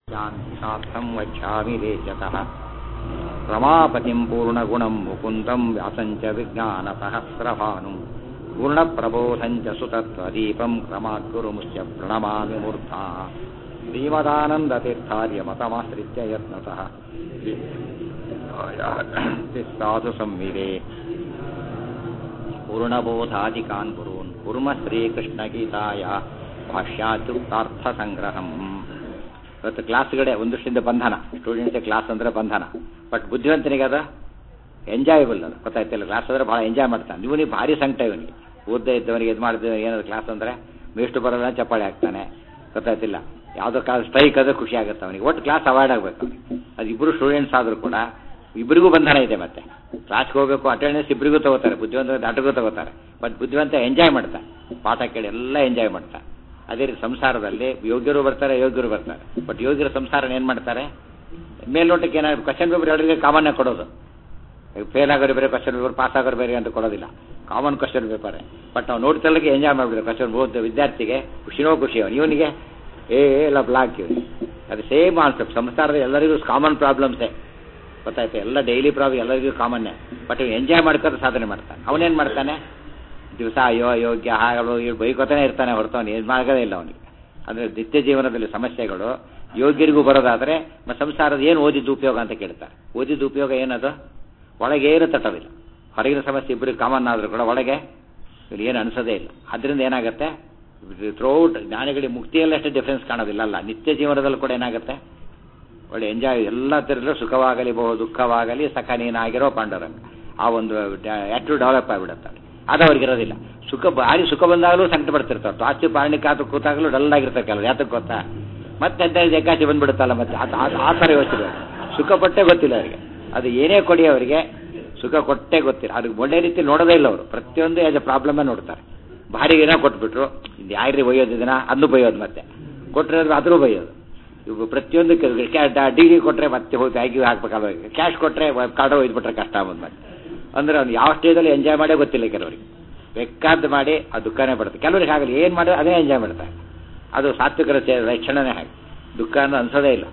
शान्तिशास्त्रं वक्ष्यामि देशतः रमापतिं पूर्णगुणं मुकुन्दं व्यासं च विज्ञानसहस्रभानुं पूर्णप्रबोधं च सुतत्वदीपं क्रमाद्गुरुमुच्य प्रणमामि मूर्धा श्रीमदानन्दतीर्थार्यमतमाश्रित्य यत्नतः साधु संविदे पूर्णबोधादिकान् गुरून् कुर्म श्रीकृष्णगीताय ಭಾಷ್ಯಾತ್ಯುಕ್ತಾರ್ಥಸಂಗ್ರಹಂ ಇವತ್ತು ಕ್ಲಾಸ್ಗಳೇ ಒಂದಷ್ಟಿಂದ ಬಂಧನ ಸ್ಟೂಡೆಂಟ್ಸ್ ಕ್ಲಾಸ್ ಅಂದರೆ ಬಂಧನ ಬಟ್ ಬುದ್ಧಿವಂತನಿಗೆ ಅದು ಎಂಜಾಯಬಲ್ ಅದು ಗೊತ್ತಾಯ್ತಿಲ್ಲ ಕ್ಲಾಸ್ ಅಂದರೆ ಭಾಳ ಎಂಜಾಯ್ ಮಾಡ್ತಾನೆ ಇವನಿಗೆ ಭಾರಿ ಸಂಕಟ ಇವನಿಗೆ ಓದ್ದೇ ಇದ್ದವನಿಗೆ ಇದು ಮಾಡಿದ ಏನಾದ್ರು ಕ್ಲಾಸ್ ಅಂದರೆ ಮೇಷ್ಟು ಬರೋಲ್ಲ ಚಪ್ಪಾಳೆ ಹಾಕ್ತಾನೆ ಗೊತ್ತಾಯ್ತಿಲ್ಲ ಯಾವುದೋ ಕಾಲ ಸ್ಟ್ರೈಕ್ ಅದು ಖುಷಿ ಆಗುತ್ತೆ ಅವನಿಗೆ ಒಟ್ಟು ಕ್ಲಾಸ್ ಅವಾಯ್ಡ್ ಆಗಬೇಕು ಅದು ಇಬ್ಬರು ಸ್ಟೂಡೆಂಟ್ಸ್ ಆದರೂ ಕೂಡ ಇಬ್ಬರಿಗೂ ಬಂಧನ ಇದೆ ಮತ್ತೆ ಕ್ಲಾಸ್ಗೆ ಹೋಗಬೇಕು ಅಟೆಂಡೆನ್ಸ್ ಇಬ್ಬರಿಗೂ ತಗೋತಾರೆ ಬುದ್ಧಿವಂತ ದಾಟಗೂ ತಗೋತಾರೆ ಬಟ್ ಬುದ್ಧಿವಂತ ಎಂಜಾಯ್ ಮಾಡ್ತಾನೆ ಪಾಠ ಕೇಳಿ ಎಲ್ಲ ಎಂಜಾಯ್ ಮಾಡ್ತಾನೆ ಅದೇ ರೀತಿ ಸಂಸಾರದಲ್ಲಿ ಯೋಗ್ಯರು ಬರ್ತಾರೆ ಯೋಗ್ಯರು ಬರ್ತಾರೆ ಬಟ್ ಯೋಗ್ಯರ ಸಂಸಾರ ಏನು ಮಾಡ್ತಾರೆ ಮೇಲ್ನೋಟಕ್ಕೆ ಏನಾದ್ರು ಕ್ವಶನ್ ಪೇಪರ್ ಎಲ್ಲರಿಗೆ ಕಾಮನ್ನೇ ಕೊಡೋದು ಫೇಲ್ ಆಗೋರು ಬೇರೆ ಕ್ವಶನ್ ಪೇಪರ್ ಪಾಸ್ ಆಗೋರು ಬೇರೆ ಅಂತ ಕೊಡೋದಿಲ್ಲ ಕಾಮನ್ ಕ್ವಶನ್ ಪೇಪರ್ ಬಟ್ ನಾವು ನೋಡ್ತಲ್ಲಿಗೆ ಎಂಜಾಯ್ ಮಾಡಿಬಿಡ್ತಾರೆ ಕ್ವಶನ್ ಓದ್ ವಿದ್ಯಾರ್ಥಿಗೆ ಖುಷಿನೋ ಖುಷಿ ಅವನು ಇವನಿಗೆ ಏ ಎಲ್ಲ ಬ್ಲಾಕ್ ಇವನು ಅದು ಸೇಮ್ ಕಾನ್ಸೆಪ್ಟ್ ಸಂಸಾರದ ಎಲ್ಲರಿಗೂ ಕಾಮನ್ ಪ್ರಾಬ್ಲಮ್ಸೇ ಗೊತ್ತಾಯ್ತು ಎಲ್ಲ ಡೈಲಿ ಪ್ರಾಬ್ಲಮ್ ಎಲ್ಲರಿಗೂ ಕಾಮನ್ನೇ ಬಟ್ ಎಂಜಾಯ್ ಮಾಡ್ಕೊಂಡು ಸಾಧನೆ ಮಾಡ್ತಾನೆ ಅವನೇನು ಮಾಡ್ತಾನೆ ದಿವಸ ಅಯ್ಯೋ ಯೋಗ್ಯ ಹಾಗಳು ಇವ್ರು ಬೈಕೋತಾನೆ ಇರ್ತಾನೆ ಹೊರತು ಅವನು ಏನು ಮಾಡೋದೇ ಇಲ್ಲ ಅವನಿಗೆ ಅಂದರೆ ನಿತ್ಯ ಜೀವನದಲ್ಲಿ ಸಮಸ್ಯೆಗಳು ಯೋಗ್ಯರಿಗೂ ಬರೋದಾದರೆ ಮತ್ತು ಸಂಸಾರದ ಏನು ಓದಿದ್ದು ಉಪಯೋಗ ಅಂತ ಕೇಳ್ತಾರೆ ಓದಿದ್ದು ಉಪಯೋಗ ಏನದು ಒಳಗೆ ಏನು ತಟ್ಟೋದಿಲ್ಲ ಹೊರಗಿನ ಸಮಸ್ಯೆ ಇಬ್ಬರಿಗೆ ಕಾಮನ್ ಆದರೂ ಕೂಡ ಒಳಗೆ ಇಲ್ಲಿ ಏನು ಅನಿಸೋದೇ ಇಲ್ಲ ಅದರಿಂದ ಏನಾಗುತ್ತೆ ಥ್ರೂಔಟ್ ಜ್ಞಾನಿಗಳಿಗೆ ಮುಕ್ತಿಯಲ್ಲಷ್ಟೇ ಡಿಫ್ರೆನ್ಸ್ ಕಾಣೋದಿಲ್ಲ ಅಲ್ಲ ನಿತ್ಯ ಜೀವನದಲ್ಲೂ ಕೂಡ ಏನಾಗುತ್ತೆ ಒಳ್ಳೆ ಎಂಜಾಯ್ ಎಲ್ಲ ಥರದಲ್ಲೂ ಸುಖವಾಗಲಿ ಬಹು ದುಃಖವಾಗಲಿ ಸಖ ನೀನಾಗಿರೋ ಪಾಂಡರಂಗ ಆ ಒಂದು ಆ್ಯಕ್ಟಿವ್ ಡೆವಲಪ್ ಆಗಿಬಿಡುತ್ತೆ ಅದು ಅವ್ರಿಗೆ ಇರೋದಿಲ್ಲ ಸುಖ ಭಾರಿ ಸುಖ ಬಂದಾಗಲೂ ಸಂಕಟ ಪಡ್ತಿರ್ತಾರೆ ತ್ವಾಚಿ ಪಾರಣಿಕಾತ ಕೂತಾಗಲೂ ಡಲ್ ಆಗಿರ್ತಾರೆ ಕೆಲವರು ಯಾತಕ್ಕೆ ಗೊತ್ತಾ ಮತ್ತೆ ಅಂತ ಜಗ್ಗಾಚಿ ಬಂದ್ಬಿಡುತ್ತಲ್ಲ ಮತ್ತೆ ಆ ಥರ ಯೋಚನೆ ಸುಖ ಪಟ್ಟೆ ಗೊತ್ತಿಲ್ಲ ಅವರಿಗೆ ಅದು ಏನೇ ಕೊಡಿ ಅವರಿಗೆ ಸುಖ ಕೊಟ್ಟೆ ಗೊತ್ತಿಲ್ಲ ಅದಕ್ಕೆ ಒಳ್ಳೆ ರೀತಿ ನೋಡೋದೇ ಇಲ್ಲ ಅವರು ಪ್ರತಿಯೊಂದು ಆಸ್ ಎ ಪ್ರಾಬ್ಲಮ್ಮೇ ನೋಡ್ತಾರೆ ಭಾರಿ ಏನೋ ಕೊಟ್ಬಿಟ್ರು ಇದು ಯಾರ್ರಿ ಬೈಯೋದು ಇದನ್ನ ಅದನ್ನು ಬೈಯೋದು ಮತ್ತೆ ಕೊಟ್ಟರೆ ಅದ್ರೂ ಬೈಯೋದು ಇವು ಪ್ರತಿಯೊಂದು ಡಿಗ್ರಿ ಕೊಟ್ಟರೆ ಮತ್ತೆ ಹೋಗಿ ಆಗಿ ಹಾಕ್ಬೇಕಲ್ಲ ಕ್ಯಾಶ್ ಕೊಟ್ಟರೆ ಕಾರ್ಡ್ ಒಯ್ದುಬಿಟ್ರೆ ಕಷ್ಟ ಬಂದು ಮತ್ತೆ ಅಂದ್ರೆ ಅವ್ನು ಯಾವ ಸ್ಟೇಜಲ್ಲಿ ಎಂಜಾಯ್ ಮಾಡೇ ಗೊತ್ತಿಲ್ಲ ಕೆಲವರಿಗೆ ಬೇಕಾದ್ದು ಮಾಡಿ ಆ ದುಃಖನೇ ಪಡುತ್ತೆ ಕೆಲವರಿಗೆ ಆಗಲಿ ಏನು ಮಾಡಿ ಅದೇ ಎಂಜಾಯ್ ಮಾಡ್ತಾರೆ ಅದು ಸಾತ್ವಿಕರ ಲಕ್ಷಣನೇ ಹಾಗೆ ದುಃಖ ಅನ್ನೋ ಅನ್ಸೋದೇ ಇಲ್ಲ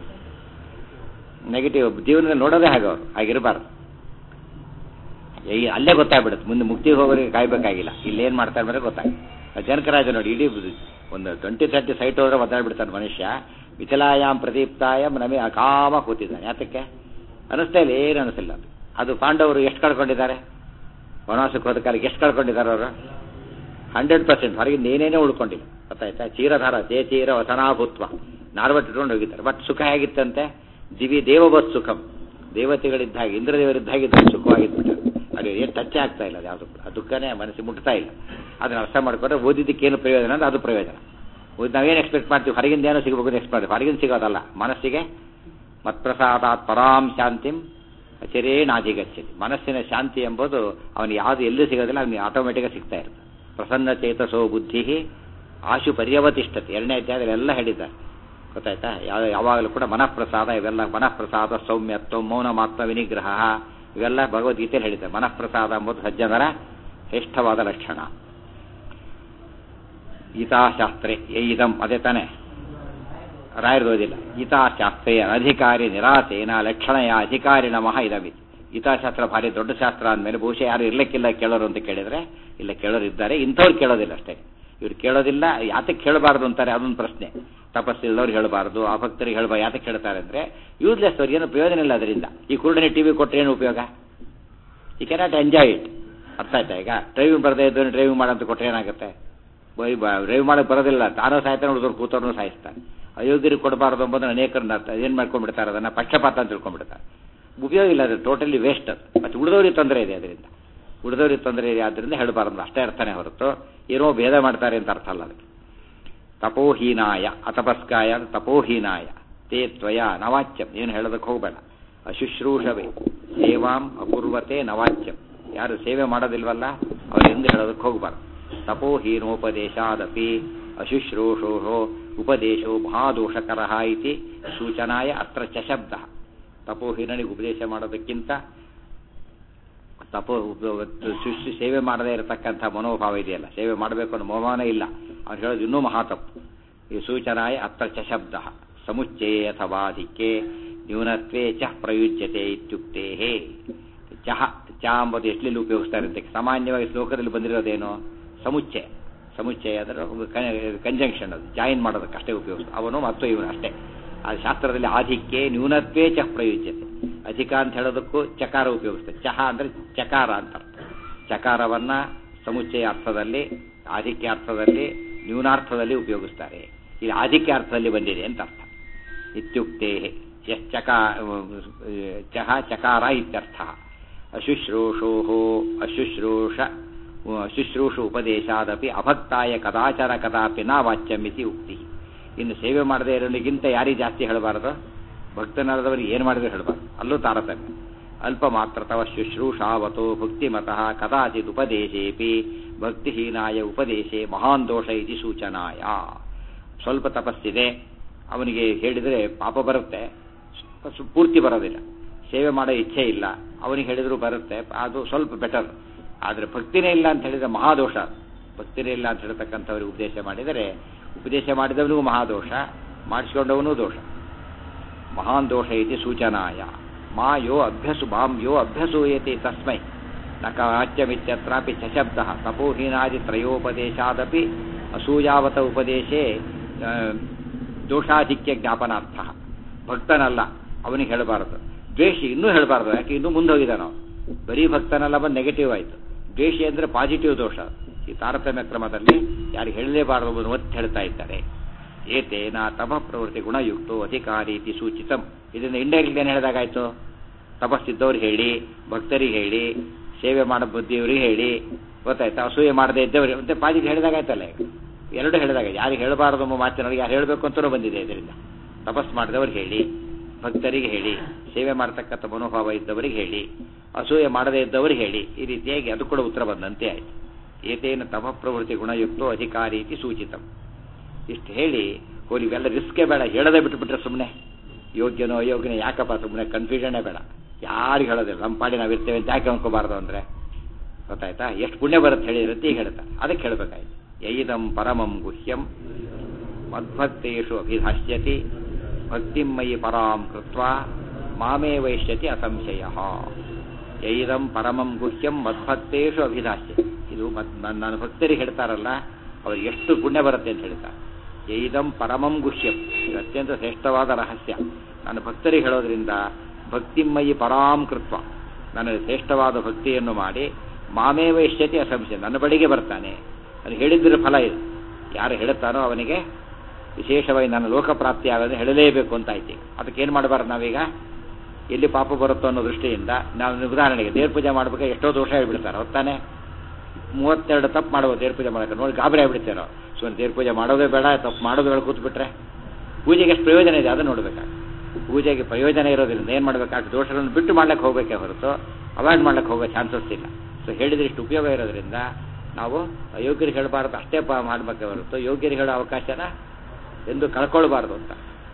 ನೆಗೆಟಿವ್ ಜೀವನದಲ್ಲಿ ನೋಡೋದೇ ಹಾಗೆ ಅವರು ಹಾಗಿರಬಾರ್ದು ಅಲ್ಲೇ ಗೊತ್ತಾಗ್ಬಿಡುತ್ತೆ ಮುಂದೆ ಮುಕ್ತಿಗೆ ಹೋಗೋರಿಗೆ ಕಾಯ್ಬೇಕಾಗಿಲ್ಲ ಇಲ್ಲಿ ಏನು ಮಾಡ್ತಾರೆ ಅಂದರೆ ಗೊತ್ತಾಗುತ್ತೆ ಜನಕರಾಜ ನೋಡಿ ಇಡೀ ಒಂದು ಟ್ವೆಂಟಿ ತರ್ಟಿ ಸೈಟ್ ಹೋದ್ರೆ ಒದ್ದಾಡ್ಬಿಡ್ತಾನೆ ಮನುಷ್ಯ ಮಿಥಿಲಾಯಾಮ್ ಪ್ರದೀಪ್ತಾಯಂ ನಮಗೆ ಅಕಾಮ ಕೂತಿದ್ದಾನೆ ಯಾತಕ್ಕೆ ಅನಿಸ್ತಾ ಇಲ್ಲ ಏನು ಅನಿಸಿಲ್ಲ ಅದು ಅದು ಪಾಂಡವರು ಎಷ್ಟು ಕಳ್ಕೊಂಡಿದ್ದಾರೆ ವನವಾಸಕ್ಕೆ ಹೋದ ಕಾಲಕ್ಕೆ ಎಷ್ಟು ಕಳ್ಕೊಂಡಿದ್ದಾರೆ ಅವರು ಹಂಡ್ರೆಡ್ ಪರ್ಸೆಂಟ್ ಹೊರಗಿಂದ ಏನೇನೇ ಉಳ್ಕೊಂಡಿಲ್ಲ ಗೊತ್ತಾಯ್ತಾ ಚೀರಧಾರ ಜೇ ಚೀರ ವಸನಾಭೂತ್ವ ನಾರ್ವಟ್ ಇಟ್ಕೊಂಡು ಹೋಗಿದ್ದಾರೆ ಬಟ್ ಸುಖ ಹೇಗಿತ್ತಂತೆ ದಿವಿ ದೇವವತ್ ಸುಖಂ ದೇವತೆಗಳಿದ್ದ ಹಾಗೆ ಇಂದ್ರದೇವರಿದ್ದ ಹಾಗೆ ಸುಖವಾಗಿದ್ಬಿಟ್ಟು ಅದು ಏನು ಟಚ್ ಆಗ್ತಾ ಇಲ್ಲ ಅದು ಯಾವುದು ಆ ದುಃಖನೇ ಮನಸ್ಸಿಗೆ ಮುಟ್ತಾ ಇಲ್ಲ ಅದನ್ನ ಅರ್ಥ ಮಾಡ್ಕೊಂಡ್ರೆ ಓದಿದ್ದಕ್ಕೇನು ಪ್ರಯೋಜನ ಅಂದ್ರೆ ಅದು ಪ್ರಯೋಜನ ನಾವೇನು ಎಕ್ಸ್ಪೆಕ್ಟ್ ಮಾಡ್ತೀವಿ ಹೊರಗಿಂದ ಏನೋ ಸಿಗಬೇಕು ಎಕ್ಸ್ಪೆಕ್ಟ್ ಮಾಡ್ತೀವಿ ಹೊರಗಿಂದ ಸಿಗೋದಲ್ಲ ಮನಸ್ಸಿಗೆ ಮತ್ಪ್ರಸಾದಾತ್ ಪರಾಂ ಶಾಂತಿಂ ಅಚಿರೇಣಾಧಿಗಚ್ಚತಿ ಮನಸ್ಸಿನ ಶಾಂತಿ ಎಂಬುದು ಅವನು ಯಾವುದು ಎಲ್ಲೂ ಸಿಗೋದಿಲ್ಲ ಅವನಿಗೆ ಆಟೋಮೆಟಿಕ್ ಸಿಗ್ತಾ ಇರುತ್ತೆ ಪ್ರಸನ್ನ ಚೇತಸೋ ಬುದ್ಧಿ ಆಶು ಪರ್ಯವತಿಷ್ಠತೆ ಎರಡನೇ ಅಧ್ಯಾಯದಲ್ಲಿ ಎಲ್ಲ ಹೇಳಿದ್ದಾರೆ ಗೊತ್ತಾಯ್ತಾ ಯಾವ ಯಾವಾಗಲೂ ಕೂಡ ಮನಃಪ್ರಸಾದ ಇವೆಲ್ಲ ಮನಃಪ್ರಸಾದ ಸೌಮ್ಯತ್ವ ಮೌನ ಮಾತ್ಮ ವಿನಿಗ್ರಹ ಇವೆಲ್ಲ ಭಗವದ್ಗೀತೆಯಲ್ಲಿ ಹೇಳಿದ್ದಾರೆ ಮನಃಪ್ರಸಾದ ಎಂಬುದು ಸಜ್ಜನರ ಶ್ರೇಷ್ಠವಾದ ಲಕ್ಷಣ ಗೀತಾಶಾಸ್ತ್ರೆ ಇದಂ ಅದೇ ತಾನೆ ರಾಯರ್ದೋದಿಲ್ಲ ಗೀತಾಶಾಸ್ತ್ರೇ ಅನಧಿಕಾರಿ ನಿರಾಸೇನ ಲಕ್ಷಣಯ ಅಧಿಕಾರಿ ನಮಃ ಇದವಿ ಗೀತಾಶಾಸ್ತ್ರ ಭಾರಿ ದೊಡ್ಡ ಶಾಸ್ತ್ರ ಅಂದಮೇಲೆ ಬಹುಶಃ ಯಾರು ಇರ್ಲಿಕ್ಕಿಲ್ಲ ಕೇಳೋರು ಅಂತ ಕೇಳಿದ್ರೆ ಇಲ್ಲ ಕೇಳೋರು ಇದ್ದಾರೆ ಇಂಥವ್ರು ಕೇಳೋದಿಲ್ಲ ಅಷ್ಟೇ ಇವ್ರು ಕೇಳೋದಿಲ್ಲ ಯಾತಕ್ಕೆ ಕೇಳಬಾರ್ದು ಅಂತಾರೆ ಅದೊಂದು ಪ್ರಶ್ನೆ ತಪಸ್ಸಿಲ್ಲದವ್ರು ಹೇಳಬಾರ್ದು ಆ ಭಕ್ತರಿಗೆ ಹೇಳಬಾರ್ದು ಯಾತಕ್ಕೆ ಕೇಳ್ತಾರೆ ಅಂದರೆ ಯೂಸ್ಲೆಸ್ ಅವ್ರಿಗೆ ಏನು ಪ್ರಯೋಜನ ಇಲ್ಲ ಅದರಿಂದ ಈ ಕುರುಡನೆ ಟಿ ವಿ ಕೊಟ್ಟರೆ ಏನು ಉಪಯೋಗ ಈ ಕೆನಾಟ್ ಎಂಜಾಯ್ ಇಟ್ ಅರ್ಥ ಆಯ್ತಾ ಈಗ ಡ್ರೈವಿಂಗ್ ಬರದೇ ಇದ್ದವನು ಡ್ರೈವಿಂಗ್ ಮಾಡಂತ ಕೊಟ್ಟರೆ ಏನಾಗುತ್ತೆ ಬೈ ಡ್ರೈವ್ ಮಾಡಕ್ಕೆ ಬರೋದಿಲ್ಲ ತಾನೂ ಸಾಯ್ತಾನೆ ಹುಡುಗರು ಕೂತವ್ರನ್ನೂ ಸಾಯಿಸ್ತಾನೆ ಅಯೋಗ್ಯರಿಗೆ ಕೊಡಬಾರ್ದು ಎಂಬುದನ್ನು ಅನೇಕರನ್ನ ಏನು ಮಾಡ್ಕೊಂಡ್ಬಿಡ್ತಾರೆ ಅದನ್ನು ಪಕ್ಷಪಾತ ಅಂತ ತಿಳ್ಕೊಂಡ್ಬಿಡ್ತಾರೆ ಉಪಯೋಗ ಇಲ್ಲ ಅದು ಟೋಟಲಿ ವೇಸ್ಟ್ ಅದು ಮತ್ತು ಉಳಿದವ್ರಿಗೆ ತೊಂದರೆ ಇದೆ ಅದರಿಂದ ಉಳಿದವ್ರಿಗೆ ತೊಂದರೆ ಇದೆ ಆದ್ದರಿಂದ ಹೇಳಬಾರ್ದು ಅಷ್ಟೇ ಅರ್ಥನೇ ಹೊರತು ಏನೋ ಭೇದ ಮಾಡ್ತಾರೆ ಅಂತ ಅರ್ಥ ಅಲ್ಲ ಅದಕ್ಕೆ ತಪೋಹೀನಾಯ ಅತಪಸ್ಕಾಯ ತಪೋಹೀನಾಯ ತೇ ತ್ವಯ ನವಾಚ್ಯಂ ಏನು ಹೇಳೋದಕ್ಕೆ ಹೋಗಬೇಡ ಅಶುಶ್ರೂಷವೇ ಸೇವಾಂ ಅಪೂರ್ವತೆ ನವಾಚ್ಯಂ ಯಾರು ಸೇವೆ ಮಾಡೋದಿಲ್ವಲ್ಲ ಅವರಿಂದ ಹೇಳೋದಕ್ಕೆ ಹೋಗಬಾರ್ದು ತಪೋಹೀನೋಪದೇಶಾದಪಿ ಅಶುಶ್ರೂಷೋ ಉಪದೇಶೋ ಮಹಾದೋಷಕರ ಇತಿ ಸೂಚನಾಯ ಅತ್ರ ಚ ಶಬ್ದ ತಪೋಹೀನನಿಗೆ ಉಪದೇಶ ಮಾಡೋದಕ್ಕಿಂತ ತಪೋ ಸೃಷ್ಟಿ ಸೇವೆ ಮಾಡದೇ ಇರತಕ್ಕಂಥ ಮನೋಭಾವ ಇದೆಯಲ್ಲ ಸೇವೆ ಮಾಡಬೇಕು ಅನ್ನೋ ಮನೋಭಾವನೆ ಇಲ್ಲ ಅವ್ನು ಹೇಳೋದು ಇನ್ನೂ ಮಹಾ ತಪ್ಪು ಈ ಸೂಚನಾಯ ಅತ್ರ ಚ ಶಬ್ದ ಸಮುಚ್ಚಯೇ ಅಥವಾಧಿಕ್ಯೆ ನ್ಯೂನತ್ವೇ ಚ ಪ್ರಯುಜ್ಯತೆ ಇತ್ಯುಕ್ತೇ ಚಹ ಚ ಎಂಬುದು ಎಷ್ಟಲ್ಲಿ ಉಪಯೋಗಿಸ್ತಾರೆ ಅಂತ ಸಾಮಾನ್ಯವಾಗಿ ಶ್ಲೋಕದಲ್ಲಿ ಬಂದಿರೋದೇನು ಸಮುಚ್ಚಯ ಸಮುಚ್ಚಯ ಅಂದರೆ ಕಂಜಂಕ್ಷನ್ ಅದು ಜಾಯಿನ್ ಮಾಡೋದಕ್ಕಷ್ಟೇ ಉಪಯೋಗಿಸ್ ಅವನು ಮತ್ತು ಇವನು ಅಷ್ಟೇ ಆ ಶಾಸ್ತ್ರದಲ್ಲಿ ಆಧಿಕ್ಯೆ ನ್ಯೂನತ್ವೇ ಚ ಪ್ರಯುಜ್ಯತೆ ಅಧಿಕ ಅಂತ ಹೇಳೋದಕ್ಕೂ ಚಕಾರ ಉಪಯೋಗಿಸ್ತಾರೆ ಚಹ ಅಂದರೆ ಚಕಾರ ಅಂತ ಅರ್ಥ ಚಕಾರವನ್ನ ಸಮುಚ್ಚಯ ಅರ್ಥದಲ್ಲಿ ಆಧಿಕ್ಯ ಅರ್ಥದಲ್ಲಿ ನ್ಯೂನಾರ್ಥದಲ್ಲಿ ಉಪಯೋಗಿಸ್ತಾರೆ ಇಲ್ಲಿ ಆಧಿಕ್ಯ ಅರ್ಥದಲ್ಲಿ ಬಂದಿದೆ ಅಂತ ಅರ್ಥ ಇತ್ಯುಕ್ತೆ ಯಶ್ಚಕಾ ಚಹ ಚಕಾರ ಇತ್ಯರ್ಥ ಅಶುಶ್ರೂಷೋ ಅಶುಶ್ರೂಷ ಅಶುಶ್ರೂಷ ಉಪದೇಶಾದಪಿ ಅಭಕ್ತಾಯ ಕದಾಚಾರ ಕದಾಪಿ ನಾ ವಾಚ್ಯಮಿತಿ ಉಕ್ತಿ ಇನ್ನು ಸೇವೆ ಮಾಡದೇ ಇರೋನಿಗಿಂತ ಯಾರಿಗೆ ಜಾಸ್ತಿ ಹೇಳಬಾರದು ಭಕ್ತನಾದವರಿಗೆ ಏನು ಮಾಡಿದ್ರೆ ಹೇಳಬಾರ್ದು ಅಲ್ಲೂ ತಾರತಮ್ಯ ಅಲ್ಪ ಮಾತ್ರ ತವ ಶುಶ್ರೂಷಾವತೋ ಭಕ್ತಿಮತಃ ಕದಾಚಿತ್ ಉಪದೇಶೇಪಿ ಭಕ್ತಿಹೀನಾಯ ಉಪದೇಶೆ ಮಹಾನ್ ದೋಷ ಇತಿ ಸೂಚನಾಯ ಸ್ವಲ್ಪ ತಪಸ್ಸಿದೆ ಅವನಿಗೆ ಹೇಳಿದರೆ ಪಾಪ ಬರುತ್ತೆ ಸು- ಪೂರ್ತಿ ಬರೋದಿಲ್ಲ ಸೇವೆ ಮಾಡೋ ಇಚ್ಛೆ ಇಲ್ಲ ಅವನಿಗೆ ಹೇಳಿದ್ರು ಬರುತ್ತೆ ಅದು ಸ್ವಲ್ಪ ಬೆಟರ್ ಆದರೆ ಭಕ್ತಿನೇ ಇಲ್ಲ ಅಂತ ಹೇಳಿದ್ರೆ ಮಹಾದೋಷ ಭಕ್ತಿನೇ ಇಲ್ಲ ಅಂತ ಹೇಳ್ತಕ್ಕಂಥವ್ರಿಗೆ ಉಪದೇಶ ಮಾಡಿದರೆ ಉಪದೇಶ ಮಾಡಿದವನಿಗೂ ಮಹಾದೋಷ ಮಾಡಿಸ್ಕೊಂಡವನೂ ದೋಷ ಮಹಾನ್ ದೋಷ ಇತಿ ಸೂಚನಾಯ ಮಾ ಯೋ ಅಭ್ಯಸು ಮಾಂ ಯೋ ಅಭ್ಯಸೂಯತೆ ತಸ್ಮೈ ನ ಕಾಚ್ಯಮಿತ್ಯತ್ರಾಪಿ ಚಶಬ್ದ ತಪೋಹೀನಾದಿ ತ್ರಯೋಪದೇಶಾದಪಿ ಅಸೂಯಾವತ ಉಪದೇಶೇ ಆ, ದೋಷಾಧಿಕ್ಯ ಜ್ಞಾಪನಾರ್ಥ ಭಕ್ತನಲ್ಲ ಅವನಿಗೆ ಹೇಳಬಾರದು ದ್ವೇಷಿ ಇನ್ನೂ ಹೇಳಬಾರದು ಯಾಕೆ ಇನ್ನೂ ಮುಂದೆ ಹೋಗಿದ್ದಾನೋ ಬರೀ ಭಕ್ತನಲ್ಲ ಬಂದು ನೆಗೆಟಿವ್ ಆಯಿತು ದ್ವೇಷಿ ಅಂದರೆ ಪಾಸಿಟಿವ್ ದೋಷ ಈ ತಾರತಮ್ಯ ಕ್ರಮದಲ್ಲಿ ಯಾರಿಗೆ ಹೇಳಲೇಬಾರದು ಅನ್ನೋದು ಒತ್ತಿ ಹೇಳ್ತಾ ಇದ್ದಾರೆ ಏತೇನ ತಪ ಪ್ರವೃತ್ತಿ ಗುಣಯುಕ್ತೋ ಅಧಿಕಾರಿ ಇತಿ ಸೂಚಿತಂ ಇದರಿಂದ ಇಂಡೈರೆಕ್ಟ್ ಏನು ಹೇಳಿದಾಗಾಯ್ತು ತಪಸ್ಸಿದ್ದವ್ರು ಹೇಳಿ ಭಕ್ತರಿಗೆ ಹೇಳಿ ಸೇವೆ ಮಾಡೋ ಬುದ್ಧಿಯವ್ರಿಗೆ ಹೇಳಿ ಗೊತ್ತಾಯ್ತಾ ಅಸೂಯೆ ಮಾಡದೇ ಇದ್ದವ್ರಿಗೆ ಮತ್ತೆ ಪಾಸಿಟಿವ್ ಹೇಳಿದಾಗಾಯ್ತಲ್ಲ ಈಗ ಎರಡು ಹೇಳಿದಾಗ ಯಾರಿಗೆ ಹೇಳಬಾರದು ಎಂಬ ಮಾತಿನವ್ರಿಗೆ ಯಾರು ಹೇಳಬೇಕು ಅಂತಲೂ ಬಂದಿದೆ ಇದರಿಂದ ತಪಸ್ ಮಾಡಿದವ್ರಿಗೆ ಹೇಳಿ ಭಕ್ತರಿಗೆ ಹೇಳಿ ಸೇವೆ ಮಾಡತಕ್ಕಂಥ ಮನೋಭಾವ ಇದ್ದವರಿಗೆ ಹೇಳಿ ಅಸೂಯೆ ಮಾಡದೇ ಇದ್ದವರಿಗೆ ಹೇಳಿ ಈ ರೀತಿಯಾಗಿ ಅದು ಕೂಡ ಉತ್ತರ ಬಂದಂತೆ ಆಯಿತು ಏತೇನ ತಪ ಪ್ರವೃತ್ತಿ ಗುಣಯುಕ್ತೋ ಅಧಿಕಾರಿ ಇತಿ ಸೂಚಿತಂ ಇಷ್ಟು ಹೇಳಿ ಹೋಗಿ ಇವೆಲ್ಲ ರಿಸ್ಕೇ ಬೇಡ ಹೇಳದೇ ಬಿಟ್ಟುಬಿಟ್ರೆ ಸುಮ್ಮನೆ ಯೋಗ್ಯನೋ ಅಯೋಗ್ಯನೋ ಯಾಕಪ್ಪ ಸುಮ್ಮನೆ ಕನ್ಫ್ಯೂಷನ್ನೇ ಬೇಡ ಯಾರಿಗೆ ಹೇಳೋದಿಲ್ಲ ನಮ್ಮ ಪಾಡಿ ನಾವು ಇರ್ತೇವೆ ಅಂತ ಯಾಕೆ ಅನ್ಕೋಬಾರ್ದು ಅಂದರೆ ಗೊತ್ತಾಯ್ತಾ ಎಷ್ಟು ಪುಣ್ಯ ಬರುತ್ತೆ ಹೇಳಿರುತ್ತೆ ಈಗ ಹೇಳ್ತಾರೆ ಅದಕ್ಕೆ ಹೇಳಬೇಕಾಯ್ತು ಯೈದಂ ಪರಮಂ ಗುಹ್ಯಂ ಮದ್ಭಕ್ತೇಷು ಅಭಿಧಾಸ್ಯತಿ ಭಕ್ತಿಂ ಮಯಿ ಪರಾಂ ಕೃತ್ವಾ ಮಾಮೇ ವೈಶ್ಯತಿ ಅಸಂಶಯ ಯೈದಂ ಪರಮಂ ಗುಹ್ಯಂ ಮದ್ಭಕ್ತೇಷು ಅಭಿಧಾಸ್ಯತಿ ಇದು ಮದ್ ನನ್ನ ನನ್ನ ಭಕ್ತರಿಗೆ ಹೇಳ್ತಾರಲ್ಲ ಅವ್ರಿಗೆ ಎಷ್ಟು ಪುಣ್ಯ ಬರುತ್ತೆ ಅಂತ ಹೇಳ್ತಾರೆ ಯೈದಂ ಪರಮಂ ಗುಹ್ಯಂ ಇದು ಅತ್ಯಂತ ಶ್ರೇಷ್ಠವಾದ ರಹಸ್ಯ ನಾನು ಭಕ್ತರಿಗೆ ಹೇಳೋದ್ರಿಂದ ಭಕ್ತಿಮಯಿ ಪರಾಂ ಕೃತ್ವ ನನಗೆ ಶ್ರೇಷ್ಠವಾದ ಭಕ್ತಿಯನ್ನು ಮಾಡಿ ಮಾಮೇ ವೈಶ್ಯತಿ ಅಸಂಶಯ ನನ್ನ ಬಳಿಗೆ ಬರ್ತಾನೆ ಅದು ಹೇಳಿದ್ರ ಫಲ ಇದು ಯಾರು ಹೇಳುತ್ತಾನೋ ಅವನಿಗೆ ವಿಶೇಷವಾಗಿ ನನ್ನ ಲೋಕಪ್ರಾಪ್ತಿ ಆಗೋದ್ರೆ ಹೇಳಲೇಬೇಕು ಅಂತ ಆಯ್ತು ಈಗ ಅದಕ್ಕೆ ಏನು ಮಾಡಬಾರ್ದು ನಾವೀಗ ಎಲ್ಲಿ ಪಾಪ ಬರುತ್ತೋ ಅನ್ನೋ ದೃಷ್ಟಿಯಿಂದ ನಾವು ಉದಾಹರಣೆಗೆ ದೇವ್ರ ಪೂಜೆ ಮಾಡ್ಬೇಕಾದ್ರೆ ಎಷ್ಟೋ ದೋಷ ಹೇಳ್ಬಿಡ್ತಾರೆ ಹೊತ್ತಾನೆ ಮೂವತ್ತೆರಡು ತಪ್ಪು ಮಾಡ್ಬೋದು ದೇವ್ರ ಪೂಜೆ ಮಾಡೋಕೆ ನೋಡಿ ಗಾಬರಿ ಆಗ್ಬಿಡ್ತೇನೋ ಸೊ ದೇವ್ರ ಪೂಜೆ ಮಾಡೋದೇ ಬೇಡ ತಪ್ಪು ಮಾಡೋದು ಬೇಡ ಕೂತ್ಬಿಟ್ರೆ ಪೂಜೆಗೆ ಎಷ್ಟು ಪ್ರಯೋಜನ ಇದೆ ಅದನ್ನು ನೋಡ್ಬೇಕಾಗ ಪೂಜೆಗೆ ಪ್ರಯೋಜನ ಇರೋದ್ರಿಂದ ಏನು ಮಾಡಬೇಕಾಗ್ತದೆ ದೋಷಗಳನ್ನು ಬಿಟ್ಟು ಮಾಡ್ಲಿಕ್ಕೆ ಹೋಗಬೇಕೇ ಹೊರತು ಅವಾಯ್ಡ್ ಮಾಡ್ಲಿಕ್ಕೆ ಹೋಗೋ ಚಾನ್ಸಸ್ ಇಲ್ಲ ಸೊ ಹೇಳಿದ್ರೆ ಇಷ್ಟು ಉಪಯೋಗ ಇರೋದ್ರಿಂದ ನಾವು ಅಯೋಗ್ಯರಿಗೆ ಹೇಳಬಾರ್ದು ಅಷ್ಟೇ ಪ ಮಾಡಬೇಕೇ ಹೊರತು ಯೋಗ್ಯರಿಗೆ ಹೇಳೋ ಅವಕಾಶನ ಎಂದು ಕಳ್ಕೊಳ್ಬಾರ್ದು ಅಂತ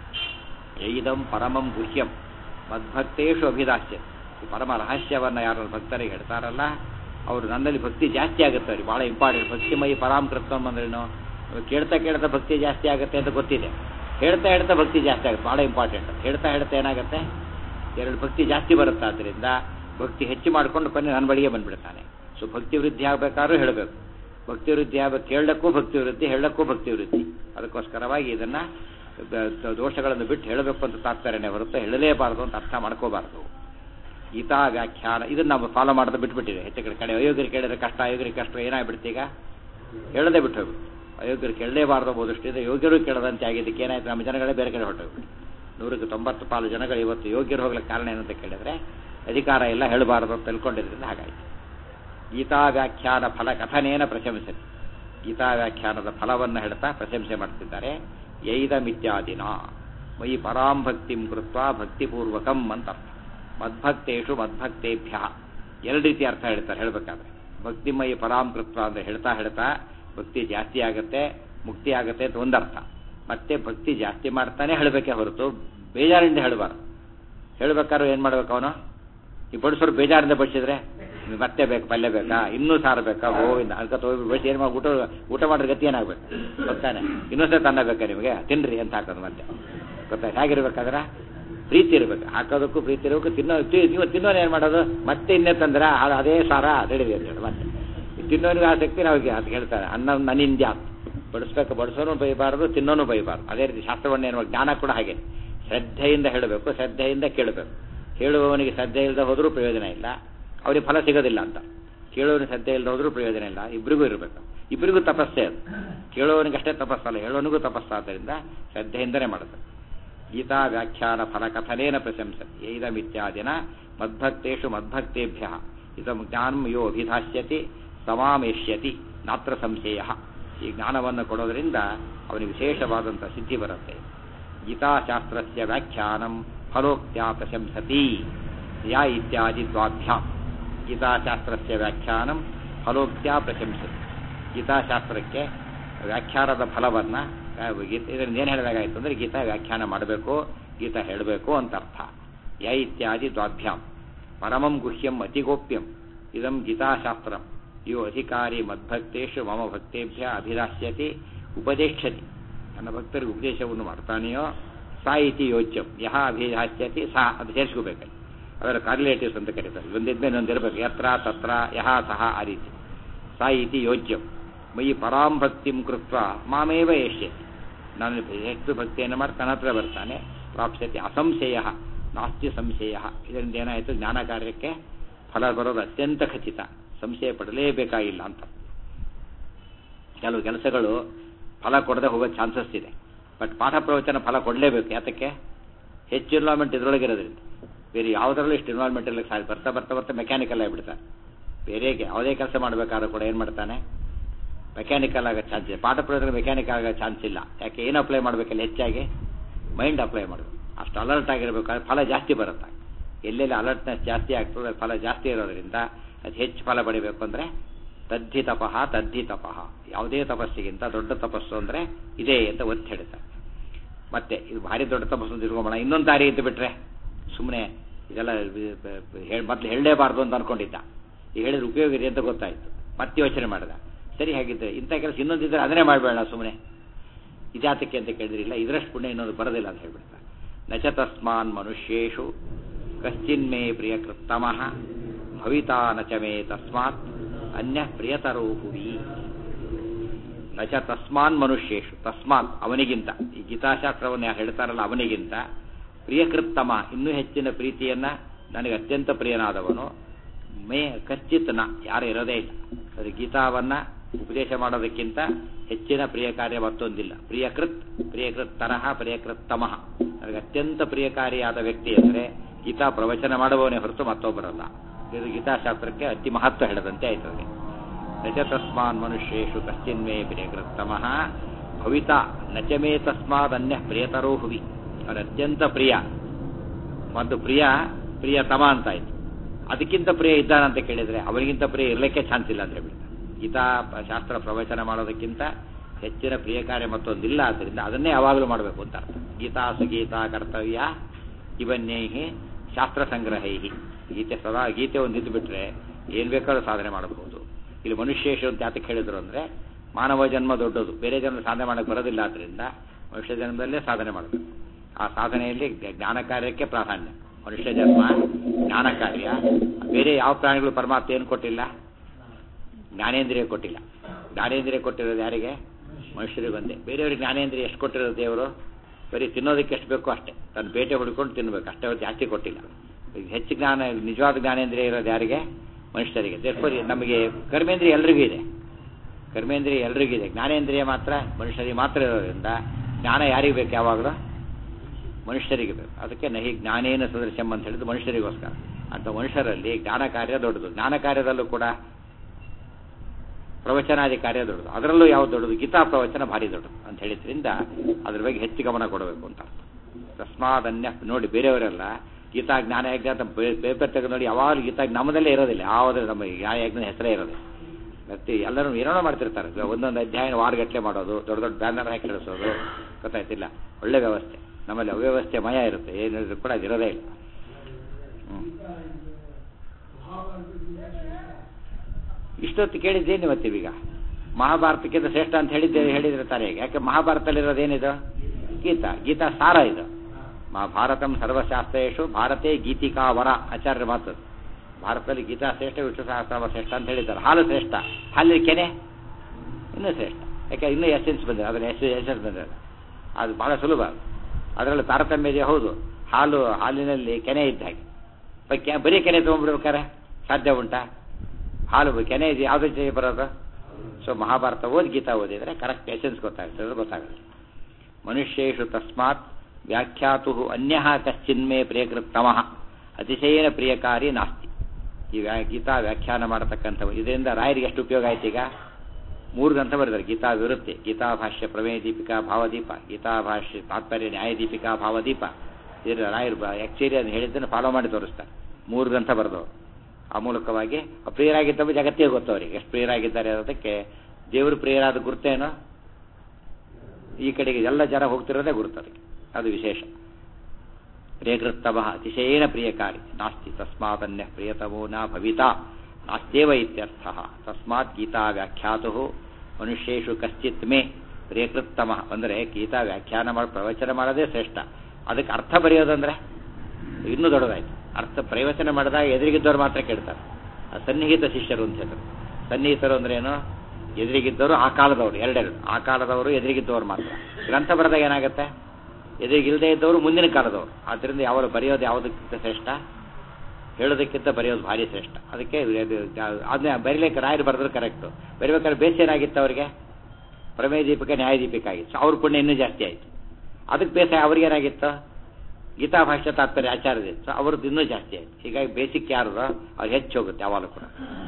ಇದಂ ಪರಮಂ ಗುಹ್ಯಂ ಮದ್ಭಕ್ತೇಶು ಅಭಿದಾಸ್ಯ ಈ ಪರಮ ರಹಸ್ಯವನ್ನು ಯಾರು ಭಕ್ತರಿಗೆ ಹೇಳ್ತಾರಲ್ಲ ಅವರು ನನ್ನಲ್ಲಿ ಭಕ್ತಿ ಜಾಸ್ತಿ ಆಗುತ್ತೆ ಅವ್ರಿಗೆ ಭಾಳ ಇಂಪಾರ್ಟೆಂಟ್ ಭಕ್ತಿಮಯಿ ಪರಾಮ್ ಕೃತ್ವಂ ಅಂದ್ರೇನು ಕೇಳ್ತಾ ಕೇಳ್ತಾ ಭಕ್ತಿ ಜಾಸ್ತಿ ಆಗುತ್ತೆ ಅಂತ ಗೊತ್ತಿದೆ ಹೇಳ್ತಾ ಹೇಳ್ತಾ ಭಕ್ತಿ ಜಾಸ್ತಿ ಆಗುತ್ತೆ ಭಾಳ ಇಂಪಾರ್ಟೆಂಟ್ ಹೇಳ್ತಾ ಹೇಳ್ತಾ ಏನಾಗುತ್ತೆ ಎರಡು ಭಕ್ತಿ ಜಾಸ್ತಿ ಬರುತ್ತೆ ಆದ್ದರಿಂದ ಭಕ್ತಿ ಹೆಚ್ಚು ಮಾಡಿಕೊಂಡು ಕೊನೆ ನನ್ನ ಬಳಿಗೆ ಬಂದ್ಬಿಡ್ತಾನೆ ಸೊ ಭಕ್ತಿ ವೃದ್ಧಿ ಆಗಬೇಕಾದ್ರೂ ಹೇಳಬೇಕು ಭಕ್ತಿ ವೃದ್ಧಿ ಆಗಬೇಕು ಕೇಳಕ್ಕೂ ಭಕ್ತಿ ವೃದ್ಧಿ ಹೇಳಕ್ಕೂ ಭಕ್ತಿ ವೃದ್ಧಿ ಅದಕ್ಕೋಸ್ಕರವಾಗಿ ಇದನ್ನ ದ- ದ- ದೋಷಗಳನ್ನು ಬಿಟ್ಟು ಹೇಳಬೇಕು ಅಂತ ತಾತ್ಪರ್ಯನೇ ಹೊರತು ಹೇಳಲೇಬಾರದು ಅಂತ ಅರ್ಥ ಮಾಡ್ಕೋಬಾರ್ದು ಗೀತಾ ವ್ಯಾಖ್ಯಾನ ಇದನ್ನ ನಾವು ಫಾಲೋ ಮಾಡೋದು ಬಿಟ್ಬಿಟ್ಟಿದೆ ಹೆಚ್ಚು ಕಡೆ ಕಡೆ ಅಯೋಗ್ಯರು ಕೇಳಿದ್ರೆ ಕಷ್ಟ ಅಯೋಗ್ಯರಿಗೆ ಕಷ್ಟ ಏನಾಗ್ಬಿಡ್ತು ಈಗ ಹೇಳದೇ ಬಿಟ್ಟು ಹೋಗ್ಬಿಟ್ಟು ಅಯೋಗ್ಯರು ಕೇಳಲೇಬಾರ್ದು ಎಂಬ ದೃಷ್ಟಿಯಿಂದ ಯೋಗ್ಯರು ಕೇಳದಂತೆ ಆಗಿದ್ದಕ್ಕೆ ಏನಾಯ್ತು ನಮ್ಮ ಜನಗಳೇ ಬೇರೆ ಕಡೆ ಹೊರಟೋಗ್ಬಿಟ್ಟು ನೂರಕ್ಕೆ ತೊಂಬತ್ತು ಪಾಲು ಜನಗಳು ಇವತ್ತು ಯೋಗ್ಯರು ಹೋಗ್ಲಿಕ್ಕೆ ಕಾರಣ ಏನಂತ ಕೇಳಿದ್ರೆ ಅಧಿಕಾರ ಎಲ್ಲ ಹೇಳಬಾರದು ಅಂತ ತಿಳ್ಕೊಂಡಿದ್ರಿಂದ ಹಾಗಾಯಿತು ಗೀತಾ ವ್ಯಾಖ್ಯಾನ ಫಲ ಕಥನೇನ ಪ್ರಶಂಸೆ ಗೀತಾ ವ್ಯಾಖ್ಯಾನದ ಫಲವನ್ನು ಹೇಳ್ತಾ ಪ್ರಶಂಸೆ ಮಾಡ್ತಿದ್ದಾರೆ ಯೈದಮಿತ್ಯಾದಿನ ಮಯಿ ಪರಾಂ ಭಕ್ತಿಂ ಕೃತ್ವ ಭಕ್ತಿಪೂರ್ವಕಂ ಅಂತ ಅರ್ಥ ಮದ್ಭಕ್ತೇಶು ಮದ್ಭಕ್ತೇಭ್ಯ ಎರಡು ರೀತಿ ಅರ್ಥ ಹೇಳ್ತಾರೆ ಹೇಳ್ಬೇಕಾದ್ರೆ ಭಕ್ತಿಮಯಿ ಪರಾಂ ಕೃತ್ವ ಅಂದ್ರೆ ಹೇಳ್ತಾ ಹೇಳ್ತಾ ಭಕ್ತಿ ಜಾಸ್ತಿ ಆಗುತ್ತೆ ಮುಕ್ತಿ ಆಗುತ್ತೆ ಅಂತ ಒಂದರ್ಥ ಮತ್ತೆ ಭಕ್ತಿ ಜಾಸ್ತಿ ಮಾಡ್ತಾನೆ ಹೇಳಬೇಕೇ ಹೊರತು ಬೇಜಾರಿಂದ ಹೇಳಬಾರ್ದು ಹೇಳ್ಬೇಕಾದ್ರೆ ಏನು ಮಾಡ್ಬೇಕು ಅವನು ಈ ಬಡಿಸೋರು ಬೇಜಾರಿಂದ ಬಡಿಸಿದ್ರೆ ಮತ್ತೆ ಬೇಕು ಪಲ್ಯ ಬೇಕಾ ಇನ್ನೂ ಸಾರು ಬೇಕಾ ಗೋವಿಂದ ಅದಕ್ಕೆ ತೊಗೊಬಿಟ್ಟು ಬಡಿಸಿ ಏನು ಮಾಡಿ ಊಟ ಊಟ ಮಾಡಿದ್ರೆ ಗತಿ ಏನಾಗಬೇಕು ಗೊತ್ತಾನೆ ಇನ್ನೊಂದ್ಸಲ ತನ್ನ ಬೇಕಾ ನಿಮಗೆ ತಿನ್ರಿ ಅಂತ ಹಾಕೋದು ಮತ್ತೆ ಗೊತ್ತಾಯ್ತು ಹೇಗಿರ್ಬೇಕಾದ್ರೆ ಪ್ರೀತಿ ಇರಬೇಕು ಹಾಕೋದಕ್ಕೂ ಪ್ರೀತಿ ಇರಬೇಕು ತಿನ್ನೋ ತಿ- ನೀವು ತಿನ್ನೋನು ಏನು ಮಾಡೋದು ಮತ್ತೆ ಇನ್ನೇ ತಂದ್ರ ಅದು ಅದೇ ಸಾರ ತಿಳಿದಿ ಅಂತ ಹೇಳಿ ಮತ್ತೆ ಈ ತಿನ್ನೋನಿಗೆ ಆಸಕ್ತಿ ನಾವು ಅದು ಹೇಳ್ತಾರೆ ಅನ್ನ ನನ್ನಿಂದ್ಯ ಬಡಿಸ್ಬೇಕು ಬಡಿಸೋನು ಬೈಬಾರ್ದು ತಿನ್ನೋನು ಬೈಬಾರ್ದು ಅದೇ ರೀತಿ ಶಾಸ್ತ್ರವನ್ನ ಏನು ಜ್ಞಾನ ಕೂಡ ಹಾಗೆ ಶ್ರದ್ಧೆಯಿಂದ ಹೇಳಬೇಕು ಶ್ರದ್ಧೆಯಿಂದ ಕೇಳಬೇಕು ಹೇಳುವವನಿಗೆ ಶ್ರದ್ಧೆ ಇಲ್ಲದೆ ಹೋದರೂ ಪ್ರಯೋಜನ ಇಲ್ಲ ಅವನಿಗೆ ಫಲ ಸಿಗೋದಿಲ್ಲ ಅಂತ ಕೇಳೋವನಿಗೆ ಶ್ರದ್ಧೆ ಇಲ್ಲದೆ ಹೋದರೂ ಪ್ರಯೋಜನ ಇಲ್ಲ ಇಬ್ಬರಿಗೂ ಇರಬೇಕು ಇಬ್ಬರಿಗೂ ತಪಸ್ಸೇ ಅದು ಕೇಳುವವನಿಗಷ್ಟೇ ತಪಸ್ಸಲ್ಲ ಹೇಳೋನಿಗೂ ತಪಸ್ಸಾದ್ದರಿಂದ ಶ್ರದ್ಧೆಯಿಂದಲೇ ಮಾಡಬೇಕು ಗೀತಾ ವ್ಯಾಖ್ಯಾನ ಫಲಕಥನೇನ ಪ್ರಶಂಸತಿ ಇದಮಿತ್ಯಾದಿನ ಮದ್ಭಕ್ತೇಷು ಮದ್ಭಕ್ತೇಭ್ಯ ಇದಂ ಜ್ಞಾನಂ ಯೋ ಅಭಿಧಾಸ್ಯತಿ ಸಮಾಮೇಷ್ಯತಿ ನಾತ್ರ ಸಂಶಯ ಈ ಜ್ಞಾನವನ್ನು ಕೊಡೋದ್ರಿಂದ ಅವನಿಗೆ ವಿಶೇಷವಾದಂಥ ಸಿದ್ಧಿ ಬರುತ್ತೆ ಗೀತಾಶಾಸ್ತ್ರಸ್ಯ ವ್ಯಾಖ್ಯಾನಂ ಫಲೋಕ್ತ್ಯಾ ಪ್ರಶಂಸತಿ ಯಾ ಇತ್ಯಾದಿ ದ್ವಾಭ್ಯಾಂ ಗೀತಾಶಾಸ್ತ್ರಸ್ಯ ವ್ಯಾಖ್ಯಾನಂ ಫಲೋಕ್ತ್ಯಾ ಪ್ರಶಂಸತಿ ಗೀತಾಶಾಸ್ತ್ರಕ್ಕೆ ವ್ಯಾಖ್ಯಾನದ ಫಲವನ್ನು ಇದರಿಂದ ಏನು ಹೇಳಬೇಕಾಗಿತ್ತು ಅಂದರೆ ಗೀತಾ ವ್ಯಾಖ್ಯಾನ ಮಾಡಬೇಕು ಗೀತಾ ಹೇಳಬೇಕು ಅಂತ ಅರ್ಥ ಯ ಇತ್ಯಾದಿ ದ್ವಾಭ್ಯಾಂ ಪರಮಂ ಗುಹ್ಯಂ ಅತಿಗೋಪ್ಯಂ ಇದಂ ಗೀತಾಶಾಸ್ತ್ರಂ ಇವು ಅಧಿಕಾರಿ ಮದ್ಭಕ್ತೇಶು ಮಮ ಭಕ್ತೇಭ್ಯ ಅಭಿಲಾಷ್ಯತಿ ಉಪದೇಶತಿ ನನ್ನ ಭಕ್ತರಿಗೆ ಉಪದೇಶವನ್ನು ಮಾಡ್ತಾನೆಯೋ ಸಾ ಇತಿ ಯೋಚ್ಯಂ ಯಹ ಅಭಿಲಾಷ್ಯತಿ ಸಹ ಅದು ಸೇರಿಸ್ಕೋಬೇಕಲ್ಲಿ ಅದರ ಕಾರ್ಲೇಟಿವ್ಸ್ ಅಂತ ಕರೀತಾರೆ ಒಂದಿದ್ಮೇಲೆ ಒಂದಿರಬೇಕು ಯತ್ರ ತತ್ರ ಯಹ ಸಹ ಆ ರೀತಿ ಸಾ ಇತಿ ಯೋಜ್ಯಂ ಮಯಿ ಪರಾಂ ಭಕ್ತಿಂ ಕೃತ್ವ ಮಾಮೇವ ಯಶ್ಯತಿ ನಾನು ಹೆಚ್ಚು ಭಕ್ತಿಯನ್ನು ಮಾಡಿ ತನ್ನ ಹತ್ರ ಬರ್ತಾನೆ ಪ್ರಾಪ್ಸ್ಯತಿ ಅಸಂಶಯ ನಾಸ್ತಿ ಸಂಶಯ ಇದರಿಂದ ಏನಾಯಿತು ಜ್ಞಾನ ಕಾರ್ಯಕ್ಕೆ ಫಲ ಬರೋದು ಅತ್ಯಂತ ಖಚಿತ ಸಂಶಯ ಪಡಲೇಬೇಕಾಗಿಲ್ಲ ಅಂತ ಕೆಲವು ಕೆಲಸಗಳು ಫಲ ಕೊಡದೆ ಹೋಗೋ ಚಾನ್ಸಸ್ ಇದೆ ಬಟ್ ಪಾಠ ಪ್ರವಚನ ಫಲ ಕೊಡಲೇಬೇಕು ಯಾತಕ್ಕೆ ಹೆಚ್ಚು ಇನ್ವಾಲ್ವ್ಮೆಂಟ್ ಇದರೊಳಗೆ ಇರೋದ್ರಿಂದ ಬೇರೆ ಯಾವುದರಲ್ಲೂ ಇಷ್ಟು ಇನ್ವಾಲ್ವ್ಮೆಂಟ್ ಇಲ್ಲ ಸಾಧ್ಯ ಬರ್ತಾ ಬರ್ತಾ ಬರ್ತಾ ಮೆಕ್ಯಾನಿಕಲ್ ಆಗಿಬಿಡ್ತಾರೆ ಬೇರೆಗೆ ಯಾವುದೇ ಕೆಲಸ ಮಾಡಬೇಕಾದ್ರೂ ಕೂಡ ಏನು ಮಾಡ್ತಾನೆ ಮೆಕ್ಯಾನಿಕಲ್ ಆಗೋ ಚಾನ್ಸ್ ಇದೆ ಪಾಠ ಪ್ರವಚನ ಮೆಕ್ಯಾನಿಕಲ್ ಆಗೋ ಚಾನ್ಸ್ ಇಲ್ಲ ಯಾಕೆ ಏನು ಅಪ್ಲೈ ಮಾಡಬೇಕಲ್ಲ ಹೆಚ್ಚಾಗಿ ಮೈಂಡ್ ಅಪ್ಲೈ ಮಾಡಬೇಕು ಅಷ್ಟು ಅಲರ್ಟ್ ಆಗಿರಬೇಕಾದ್ರೆ ಫಲ ಜಾಸ್ತಿ ಬರುತ್ತೆ ಎಲ್ಲೆಲ್ಲಿ ಅಲರ್ಟ್ನೆಸ್ ಜಾಸ್ತಿ ಆಗ್ತದೆ ಅದು ಫಲ ಜಾಸ್ತಿ ಇರೋದ್ರಿಂದ ಅದು ಹೆಚ್ಚು ಫಲ ಪಡಿಬೇಕು ಅಂದರೆ ತದ್ಧಿ ತಪಃ ತದ್ಧಿ ತಪಃ ಯಾವುದೇ ತಪಸ್ಸಿಗಿಂತ ದೊಡ್ಡ ತಪಸ್ಸು ಅಂದರೆ ಇದೇ ಅಂತ ಒತ್ತಿ ಹೇಳ್ತಾರೆ ಮತ್ತೆ ಇದು ಭಾರಿ ದೊಡ್ಡ ತಪಸ್ಸು ಅಂತ ತಿಳ್ಕೊಂಬೋಣ ಇನ್ನೊಂದು ದಾರಿ ಇದ್ದು ಬಿಟ್ರೆ ಸುಮ್ಮನೆ ಇದೆಲ್ಲ ಹೇಳಿ ಮೊದಲು ಹೇಳಲೇಬಾರ್ದು ಅಂತ ಅನ್ಕೊಂಡಿದ್ದ ಈ ಹೇಳಿದ್ರೆ ಉಪಯೋಗ ಇದೆ ಅಂತ ಗೊತ್ತಾಯ್ತು ಮತ್ತೆ ಯೋಚನೆ ಮಾಡಿದ ಸರಿ ಹಾಗಿದ್ರೆ ಇಂಥ ಕೆಲಸ ಇನ್ನೊಂದಿದ್ರೆ ಅದನ್ನೇ ಮಾಡಬೇಡ ಸುಮ್ಮನೆ ಇದ್ಯಾತಕ್ಕೆ ಅಂತ ಕೇಳಿದ್ರೆ ಇಲ್ಲ ಇದರಷ್ಟು ಪುಣ್ಯ ಇನ್ನೊಂದು ಬರೋದಿಲ್ಲ ಅಂತ ಹೇಳ್ಬಿಡ್ತಾರೆ ನಚ ತಸ್ಮಾನ್ ಮನುಷ್ಯೇಷು ಕಶ್ಚಿನ್ಮೇ ಪ್ರಿಯಕೃತ್ತಮಃ ಭವಿತಾ ನಚ ಮೇ ತಸ್ಮಾತ್ ಅನ್ಯ ಪ್ರಿಯತರೋ ಹುವಿ ನಚ ತಸ್ಮಾನ್ ಮನುಷ್ಯೇಷು ತಸ್ಮಾತ್ ಅವನಿಗಿಂತ ಈ ಗೀತಾಶಾಸ್ತ್ರವನ್ನು ಯಾರು ಹೇಳ್ತಾರಲ್ಲ ಅವನಿಗಿಂತ ಪ್ರಿಯಕೃತ್ತಮ ಇನ್ನೂ ಹೆಚ್ಚಿನ ಪ್ರೀತಿಯನ್ನ ನನಗೆ ಅತ್ಯಂತ ಪ್ರಿಯನಾದವನು ಮೇ ಕಚ್ಚಿತ್ ನ ಯಾರು ಇರೋದೇ ಇಲ್ಲ ಅದು ಗೀತಾವನ್ನ ಉಪದೇಶ ಮಾಡೋದಕ್ಕಿಂತ ಹೆಚ್ಚಿನ ಪ್ರಿಯ ಕಾರ್ಯ ಮತ್ತೊಂದಿಲ್ಲ ಪ್ರಿಯಕೃತ್ ಪ್ರಿಯಕೃತ್ ತರಹ ಪ್ರಿಯಕೃತ್ ತಮಃ ನನಗೆ ಅತ್ಯಂತ ಪ್ರಿಯಕಾರಿಯಾದ ವ್ಯಕ್ತಿ ಅಂದರೆ ಗೀತಾ ಪ್ರವಚನ ಮಾಡುವವನೇ ಹೊರತು ಮತ್ತೊಬ್ಬರಲ್ಲ ಇದು ಗೀತಾಶಾಸ್ತ್ರಕ್ಕೆ ಅತಿ ಮಹತ್ವ ಹೇಳದಂತೆ ಆಯ್ತದೆ ನಚ ತಸ್ಮಾನ್ ಮನುಷ್ಯೇಷು ಕಶ್ಚಿನ್ಮೇ ಪ್ರಿಯಕೃತ್ತಮಃ ಭವಿತಾ ನಚ ಮೇ ತಸ್ಮಾದ್ ಅನ್ಯ ಪ್ರಿಯತರೋ ಹುವಿ ಅವನ ಅತ್ಯಂತ ಪ್ರಿಯ ಮತ್ತು ಪ್ರಿಯ ಪ್ರಿಯತಮ ಅಂತ ಆಯ್ತು ಅದಕ್ಕಿಂತ ಪ್ರಿಯ ಇದ್ದಾನಂತ ಕೇಳಿದ್ರೆ ಅವನಿಗಿಂತ ಪ್ರಿಯ ಇರಲಿಕ್ಕೆ ಚಾನ್ಸ್ ಇಲ್ಲ ಅಂತ ಹೇಳ್ಬಿಡ್ತಾರೆ ಗೀತಾ ಶಾಸ್ತ್ರ ಪ್ರವಚನ ಮಾಡೋದಕ್ಕಿಂತ ಹೆಚ್ಚಿನ ಪ್ರಿಯ ಕಾರ್ಯ ಮತ್ತೊಂದಿಲ್ಲ ಆದ್ದರಿಂದ ಅದನ್ನೇ ಯಾವಾಗಲೂ ಮಾಡಬೇಕು ಅಂತ ಅರ್ಥ ಗೀತಾ ಸುಗೀತಾ ಕರ್ತವ್ಯ ಇವನ್ನೇಹಿ ಶಾಸ್ತ್ರ ಸಂಗ್ರಹೈಹಿ ಗೀತೆ ಸದಾ ಗೀತೆ ಒಂದು ಇದ್ದು ಬಿಟ್ರೆ ಏನು ಬೇಕಾದ್ರೂ ಸಾಧನೆ ಮಾಡಬಹುದು ಇಲ್ಲಿ ಮನುಷ್ಯೇಶು ಅಂತ ಯಾತಕ್ಕೆ ಹೇಳಿದ್ರು ಅಂದರೆ ಮಾನವ ಜನ್ಮ ದೊಡ್ಡದು ಬೇರೆ ಜನ್ಮ ಸಾಧನೆ ಮಾಡಕ್ಕೆ ಬರೋದಿಲ್ಲ ಆದ್ದರಿಂದ ಮನುಷ್ಯ ಜನ್ಮದಲ್ಲೇ ಸಾಧನೆ ಮಾಡಬೇಕು ಆ ಸಾಧನೆಯಲ್ಲಿ ಜ್ಞಾನ ಕಾರ್ಯಕ್ಕೆ ಪ್ರಾಧಾನ್ಯ ಮನುಷ್ಯ ಜನ್ಮ ಜ್ಞಾನ ಕಾರ್ಯ ಬೇರೆ ಯಾವ ಪ್ರಾಣಿಗಳು ಪರಮಾತ್ಮ ಏನು ಕೊಟ್ಟಿಲ್ಲ ಜ್ಞಾನೇಂದ್ರಿಯ ಕೊಟ್ಟಿಲ್ಲ ಜ್ಞಾನೇಂದ್ರಿಯ ಕೊಟ್ಟಿರೋದು ಯಾರಿಗೆ ಮನುಷ್ಯರಿಗೆ ಒಂದೇ ಬೇರೆಯವ್ರಿಗೆ ಜ್ಞಾನೇಂದ್ರಿಯ ಎಷ್ಟು ಕೊಟ್ಟಿರೋದು ದೇವರು ಬರೀ ತಿನ್ನೋದಕ್ಕೆ ಎಷ್ಟು ಬೇಕೋ ಅಷ್ಟೇ ತನ್ನ ಬೇಟೆ ಹುಡ್ಕೊಂಡು ತಿನ್ನಬೇಕು ಅಷ್ಟೇ ಅವ್ರು ಜಾಸ್ತಿ ಕೊಟ್ಟಿಲ್ಲ ಈಗ ಹೆಚ್ಚು ಜ್ಞಾನ ನಿಜವಾದ ಜ್ಞಾನೇಂದ್ರಿಯ ಇರೋದು ಯಾರಿಗೆ ಮನುಷ್ಯರಿಗೆ ದೇರ್ಫೋರ್ ನಮಗೆ ಕರ್ಮೇಂದ್ರಿಯ ಎಲ್ರಿಗೂ ಇದೆ ಕರ್ಮೇಂದ್ರಿಯ ಎಲ್ರಿಗೂ ಇದೆ ಜ್ಞಾನೇಂದ್ರಿಯ ಮಾತ್ರ ಮನುಷ್ಯರಿಗೆ ಮಾತ್ರ ಇರೋದ್ರಿಂದ ಜ್ಞಾನ ಯಾರಿಗೆ ಬೇಕು ಯಾವಾಗಲೂ ಮನುಷ್ಯರಿಗೆ ಬೇಕು ಅದಕ್ಕೆ ನಹಿ ಜ್ಞಾನೇನ ಸದೃಶ್ಯಂ ಅಂತ ಹೇಳಿದ್ದು ಮನುಷ್ಯರಿಗೋಸ್ಕರ ಅಂತ ಮನುಷ್ಯರಲ್ಲಿ ಜ್ಞಾನ ಕಾರ್ಯ ದೊಡ್ಡದು ಜ್ಞಾನ ಕಾರ್ಯದಲ್ಲೂ ಕೂಡ ಪ್ರವಚನಾದಿ ಕಾರ್ಯ ದೊಡ್ಡದು ಅದರಲ್ಲೂ ಯಾವ್ದು ದೊಡ್ಡದು ಗೀತಾ ಪ್ರವಚನ ಭಾರಿ ದೊಡ್ಡದು ಅಂತ ಹೇಳಿದ್ರಿಂದ ಅದ್ರ ಬಗ್ಗೆ ಹೆಚ್ಚು ಗಮನ ಕೊಡಬೇಕು ಅಂತ ತಸ್ಮಾದ್ ಅನ್ಯ ನೋಡಿ ಬೇರೆಯವರೆಲ್ಲ ಗೀತಾ ಜ್ಞಾನ ಯಜ್ಞ ಅಂತ ಪೇಪರ್ ತೆಗೆದು ನೋಡಿ ಯಾವಾಗಲೂ ಗೀತಾ ನಮ್ಮದಲ್ಲೇ ಇರೋದಿಲ್ಲ ಯಾವುದೇ ನಮ್ಮ ಜ್ಞಾನ ಯಜ್ಞದ ಹೆಸರೇ ಇರೋದಿಲ್ಲ ಮತ್ತೆ ಎಲ್ಲರೂ ಏನೋ ಮಾಡ್ತಿರ್ತಾರೆ ಒಂದೊಂದು ಅಧ್ಯಾಯ ವಾರಗಟ್ಟಲೆ ಮಾಡೋದು ದೊಡ್ಡ ದೊಡ್ಡ ಬ್ಯಾನರ್ ಹಾಕಿ ಕಳಿಸೋದು ಗೊತ್ತಾಯ್ತಿಲ್ಲ ಒಳ್ಳೆ ವ್ಯವಸ್ಥೆ ನಮ್ಮಲ್ಲಿ ಅವ್ಯವಸ್ಥೆ ಮಯ ಇರುತ್ತೆ ಏನಿದ್ರು ಕೂಡ ಅದು ಇರೋದೇ ಇಲ್ಲ ಹ್ಞೂ ಇಷ್ಟೊತ್ತು ಕೇಳಿದ್ದೇನು ಇವತ್ತೀವೀಗ ಮಹಾಭಾರತಕ್ಕಿಂತ ಶ್ರೇಷ್ಠ ಅಂತ ಹೇಳಿದ್ದೆ ಹೇಳಿದ್ರೆ ತಾನೇ ಯಾಕೆ ಮಹಾಭಾರತದಲ್ಲಿರೋದೇನಿದು ಗೀತಾ ಗೀತಾ ಸಾರ ಇದು ಮಹಾಭಾರತಂ ಸರ್ವಶಾಸ್ತ್ರೇಶು ಭಾರತೇ ಗೀತಿಕಾ ವರ ಆಚಾರ್ಯ ಮಾತು ಭಾರತದಲ್ಲಿ ಗೀತಾ ಶ್ರೇಷ್ಠ ವಿಷ್ಣು ಸಹಸ್ರನಾಮ ಶ್ರೇಷ್ಠ ಅಂತ ಹೇಳಿದ್ದಾರೆ ಹಾಲು ಶ್ರೇಷ್ಠ ಹಾಲಿನ ಕೆನೆ ಇನ್ನೂ ಶ್ರೇಷ್ಠ ಯಾಕೆ ಇನ್ನೂ ಎಸೆನ್ಸ್ ಬಂದಿದೆ ಅದರ ಎಸ್ ಎಸೆನ್ಸ್ ಬಂದಿದೆ ಅದು ಬಹಳ ಸುಲಭ ಅದರಲ್ಲಿ ತಾರತಮ್ಯ ಇದೆ ಹೌದು ಹಾಲು ಹಾಲಿನಲ್ಲಿ ಕೆನೆ ಇದ್ದ ಹಾಗೆ ಬ- ಕೆ- ಬರೀ ಕೆನೆ ತೊಗೊಂಡ್ಬಿಡ್ಬೇಕಾರೆ ಸಾಧ್ಯ ಉಂಟಾ ಹಾಲು ಕೆನೆ ಇದೆ ಯಾವುದ್ರ ಜೊತೆ ಬರೋದು ಸೊ ಮಹಾಭಾರತ ಓದಿ ಗೀತಾ ಓದಿದರೆ ಕರೆಕ್ಟ್ ಎಸೆನ್ಸ್ ಗೊತ್ತಾಗ್ತದೆ ಗೊತ್ತಾಗುತ್ತೆ ಮನುಷ್ಯೇಷು ತಸ್ಮಾತ್ ವ್ಯಾಖ್ಯಾತು ಅನ್ಯ ಕಶ್ಚಿನ್ಮೇ ಪ್ರಿಯಕೃತ್ತಮ ಅತಿಶಯನ ಪ್ರಿಯಕಾರಿ ನಾಸ್ತಿ ಈ ವ್ಯಾ ಗೀತಾ ವ್ಯಾಖ್ಯಾನ ಮಾಡತಕ್ಕಂಥ ಇದರಿಂದ ರಾಯರಿಗೆ ಎಷ್ಟು ಉಪಯೋಗ ಆಯ್ತು ಈಗ ಮೂರು ಗ್ರಂಥ ಬರೆದಾರೆ ಗೀತಾ ವಿವೃತ್ತಿ ಗೀತಾ ಭಾಷ್ಯ ಪ್ರಮೇಯ ದೀಪಿಕಾ ಭಾವದೀಪ ಗೀತಾ ಭಾಷ್ಯ ತಾತ್ಪರ್ಯ ನ್ಯಾಯ ದೀಪಿಕಾ ಭಾವದೀಪ ಇದರ ರಾಯರು ಆ್ಯಕ್ಚುಲಿ ಅದನ್ನು ಹೇಳಿದ್ದನ್ನು ಫಾಲೋ ಮಾಡಿ ತೋರಿಸ್ತಾರೆ ಮೂರು ಗ್ರಂಥ ಬರೆದವರು ಆ ಮೂಲಕವಾಗಿ ಪ್ರಿಯರಾಗಿದ್ದವ ಜಗತ್ತಿಗೆ ಗೊತ್ತು ಅವರಿಗೆ ಎಷ್ಟು ಪ್ರಿಯರಾಗಿದ್ದಾರೆ ಅನ್ನೋದಕ್ಕೆ ದೇವರು ಪ್ರಿಯರಾದ ಗುರುತೇನೋ ಈ ಕಡೆಗೆ ಎಲ್ಲ ಜನ ಹೋಗ್ತಿರೋದೇ ಗುರುತು ಅದಕ್ಕೆ ಅದು ವಿಶೇಷ ಪ್ರಿಯಕೃತ್ತವ ಅತಿಶಯೇನ ಪ್ರಿಯಕಾರಿ ನಾಸ್ತಿ ತಸ್ಮಾದನ್ಯ ಪ್ರಿಯತಮೋ ನ ಭವಿತಾ ನಾಸ್ತ್ಯೇವ ಇತ್ಯರ್ಥ ತಸ್ಮಾತ್ ಗೀತಾ ವ್ಯಾಖ್ಯಾತು ಮನುಷ್ಯೇಷು ಕಶ್ಚಿತ್ ಮೇ ಪ್ರಿಯಕೃತ್ತಮ ಅಂದರೆ ಗೀತಾ ವ್ಯಾಖ್ಯಾನ ಮಾಡಿ ಪ್ರವಚನ ಮಾಡೋದೇ ಶ್ರೇಷ್ಠ ಅದಕ್ಕೆ ಅರ್ಥ ಬರೆಯೋದಂದ್ರೆ ಇನ್ನೂ ದೊಡ್ಡದಾಯ್ತು ಅರ್ಥ ಪ್ರವಚನ ಮಾಡಿದಾಗ ಎದುರಿಗಿದ್ದವ್ರು ಮಾತ್ರ ಕೇಳ್ತಾರೆ ಆ ಸನ್ನಿಹಿತ ಶಿಷ್ಯರು ಅಂತ ಹೇಳ್ತಾರೆ ಸನ್ನಿಹಿತರು ಅಂದ್ರೆ ಏನು ಎದುರಿಗಿದ್ದವರು ಆ ಕಾಲದವರು ಎರಡೆರಡು ಆ ಕಾಲದವರು ಎದುರಿಗಿದ್ದವರು ಮಾತ್ರ ಗ್ರಂಥ ಬರೆದಾಗ ಏನಾಗುತ್ತೆ ಎದುರಿಗಿಲ್ಲದೆ ಇದ್ದವರು ಮುಂದಿನ ಕಾಲದವರು ಆದ್ದರಿಂದ ಯಾವಾಗ ಬರೆಯೋದು ಯಾವುದಕ್ಕಿಂತ ಶ್ರೇಷ್ಠ ಹೇಳೋದಕ್ಕಿಂತ ಬರೆಯೋದು ಭಾರಿ ಶ್ರೇಷ್ಠ ಅದಕ್ಕೆ ಅದನ್ನ ಬರೀಲಿಕ್ಕೆ ರಾಯರು ಬರೆದ್ರೆ ಕರೆಕ್ಟು ಬರೀಬೇಕಾದ್ರೆ ಬೇಸ್ ಏನಾಗಿತ್ತು ಅವರಿಗೆ ಪ್ರಮೇಯ ದೀಪಿಕ ನ್ಯಾಯ ದೀಪಿಕ ಆಗಿತ್ತು ಅವ್ರ ಪುಣ್ಯ ಇನ್ನೂ ಜಾಸ್ತಿ ಆಯಿತು ಅದಕ್ಕೆ ಬೇಸ ಅವ್ರಿಗೇನಾಗಿತ್ತು ಗೀತಾ ಭಾಷ್ಯ ತಾತ್ಪರ್ಯ ಆಚಾರ್ಯದಿತ್ತು ಅವ್ರದ್ದು ಇನ್ನೂ ಜಾಸ್ತಿ ಆಯಿತು ಹೀಗಾಗಿ ಬೇಸಿಕ್ ಯಾರು ಅವ್ರು ಹೆಚ್ಚು ಹೋಗುತ್ತೆ ಯಾವಾಗಲೂ ಕೂಡ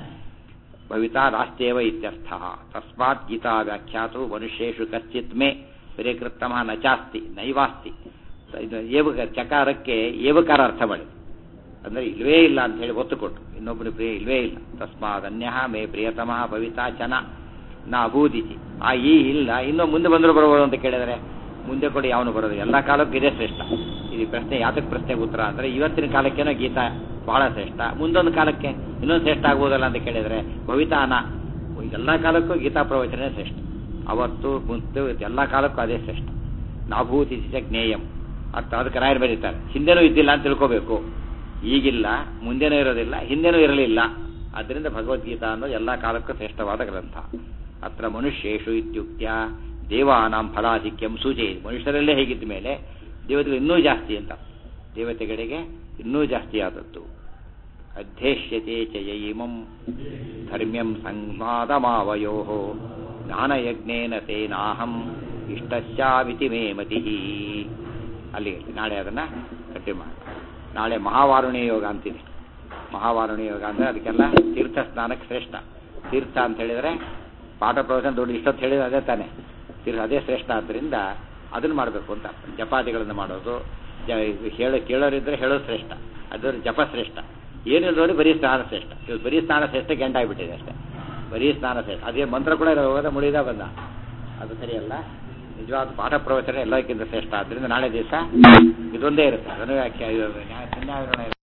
ಭವಿತಾ ರಾಷ್ಟ್ರೇವ ಇತ್ಯರ್ಥ ತಸ್ಮಾತ್ ಗೀತಾ ವ್ಯಾಖ್ಯಾತು ಮನುಷ್ಯೇಷು ಕಶ್ಚಿತ್ ಮೇ ಪ್ರಿಯಕೃತ್ತಮ ನ ಚಾಸ್ತಿ ನೈವಾಸ್ತಿ ಇದು ಏವಕ ಚಕಾರಕ್ಕೆ ಏವಕಾರ ಅರ್ಥ ಮಾಡಿ ಅಂದರೆ ಇಲ್ವೇ ಇಲ್ಲ ಅಂತ ಹೇಳಿ ಒತ್ತು ಕೊಟ್ಟು ಇನ್ನೊಬ್ಬರು ಪ್ರಿಯ ಇಲ್ವೇ ಇಲ್ಲ ತಸ್ಮಾತ್ ಅನ್ಯ ಮೇ ಪ್ರಿಯತಮ ಭವಿತಾ ಚನ ನಾ ಅಭೂದಿತಿ ಆ ಈ ಇಲ್ಲ ಇನ್ನೂ ಮುಂದೆ ಬಂದರೂ ಬರಬಹುದು ಅಂತ ಕೇಳಿದರೆ ಮುಂದೆ ಕೂಡ ಯಾವನು ಬರೋದು ಎಲ್ಲ ಕಾಲಕ್ಕೂ ಇದೇ ಶ್ರೇಷ್ಠ ಇದು ಪ್ರಶ್ನೆ ಯಾತಕ್ಕೆ ಪ್ರಶ್ನೆಗೆ ಉತ್ತರ ಅಂದರೆ ಇವತ್ತಿನ ಕಾಲಕ್ಕೇನೋ ಗೀತಾ ಬಹಳ ಶ್ರೇಷ್ಠ ಮುಂದೊಂದು ಕಾಲಕ್ಕೆ ಇನ್ನೊಂದು ಶ್ರೇಷ್ಠ ಆಗ್ಬೋದಲ್ಲ ಅಂತ ಕೇಳಿದರೆ ಭವಿತಾನ ಎಲ್ಲ ಕಾಲಕ್ಕೂ ಗೀತಾ ಪ್ರವಚನೇ ಶ್ರೇಷ್ಠ ಅವತ್ತು ಮುಂದೆ ಎಲ್ಲ ಕಾಲಕ್ಕೂ ಅದೇ ಶ್ರೇಷ್ಠ ನಾಭೂತಿ ಚ ಜ್ಞೇಯಂ ಅರ್ಥ ಅದಕ್ಕೆ ರಾಯರು ಬರೀತಾರೆ ಹಿಂದೆನೂ ಇದ್ದಿಲ್ಲ ಅಂತ ತಿಳ್ಕೋಬೇಕು ಈಗಿಲ್ಲ ಮುಂದೆನೂ ಇರೋದಿಲ್ಲ ಹಿಂದೆನೂ ಇರಲಿಲ್ಲ ಆದ್ದರಿಂದ ಭಗವದ್ಗೀತಾ ಅನ್ನೋದು ಎಲ್ಲ ಕಾಲಕ್ಕೂ ಶ್ರೇಷ್ಠವಾದ ಗ್ರಂಥ ಅತ್ರ ಮನುಷ್ಯೇಷು ಇತ್ಯುಕ್ತ್ಯ ದೇವಾನಾಂ ಫಲಾಧಿಕ್ಯಂ ಸೂಚಯಿತು ಮನುಷ್ಯರಲ್ಲೇ ಹೇಗಿದ್ದ ಮೇಲೆ ದೇವತೆಗಳು ಇನ್ನೂ ಜಾಸ್ತಿ ಅಂತ ದೇವತೆಗಳಿಗೆ ಇನ್ನೂ ಜಾಸ್ತಿ ಆದದ್ದು ಅಧ್ಯೇಷ್ಯತೆ ಚ ಯೈಮಂ ಧರ್ಮ್ಯಂ ಸಂವಾದಮಾವಯೋ ಜ್ಞಾನಯಜ್ಞೇನ ತೇನಾಹಂ ಇಷ್ಟಶ್ಚಾಮಿತಿ ಮೇ ಮತಿ ಅಲ್ಲಿಗೆ ನಾಳೆ ಅದನ್ನು ಕಟ್ಟಿ ಮಾಡಿ ನಾಳೆ ಮಹಾವಾರುಣಿ ಯೋಗ ಅಂತಿದೆ ಮಹಾವಾರುಣಿ ಯೋಗ ಅಂದರೆ ಅದಕ್ಕೆಲ್ಲ ತೀರ್ಥ ಸ್ನಾನಕ್ಕೆ ಶ್ರೇಷ್ಠ ತೀರ್ಥ ಅಂತ ಹೇಳಿದರೆ ಪಾಠ ಪ್ರವಚನ ದೊಡ್ಡ ಇಷ್ಟೊತ್ತು ಹೇಳಿದ್ರೆ ಅದೇ ತಾನೆ ತೀರ್ಥ ಅದೇ ಶ್ರೇಷ್ಠ ಆದ್ದರಿಂದ ಅದನ್ನು ಮಾಡಬೇಕು ಅಂತ ಜಪಾದಿಗಳನ್ನು ಮಾಡೋದು ಜ ಹೇಳೋ ಕೇಳೋರಿದ್ರೆ ಹೇಳೋದು ಶ್ರೇಷ್ಠ ಅದು ಜಪ ಶ್ರೇಷ್ಠ ಏನಿಲ್ಲದವ್ರಿಗೆ ಬರೀ ಸ್ನಾನ ಶ್ರೇಷ್ಠ ಇವತ್ತು ಬರೀ ಸ್ನಾನ ಶ್ರೇಷ್ಠ ಗಂಟ ಆಗಿಬಿಟ್ಟಿದೆ ಅಷ್ಟೇ ಬರೀ ಸ್ನಾನ ಶ್ರೇಷ್ಠ ಅದೇ ಮಂತ್ರ ಕೂಡ ಹೋಗೋದ ಮುಳಿದ ಬಂದ ಅದು ಸರಿಯಲ್ಲ ನಿಜವಾದ ಪಾಠ ಪ್ರವಚನ ಎಲ್ಲಕ್ಕಿಂತ ಶ್ರೇಷ್ಠ ಆದ್ದರಿಂದ ನಾಳೆ ದಿವಸ ಇದೊಂದೇ ಇರುತ್ತೆ ಅದನ್ನು ವ್ಯಾಖ್ಯಾ ಇದು ನ್ಯಾಯ- ನ್ಯಾಯ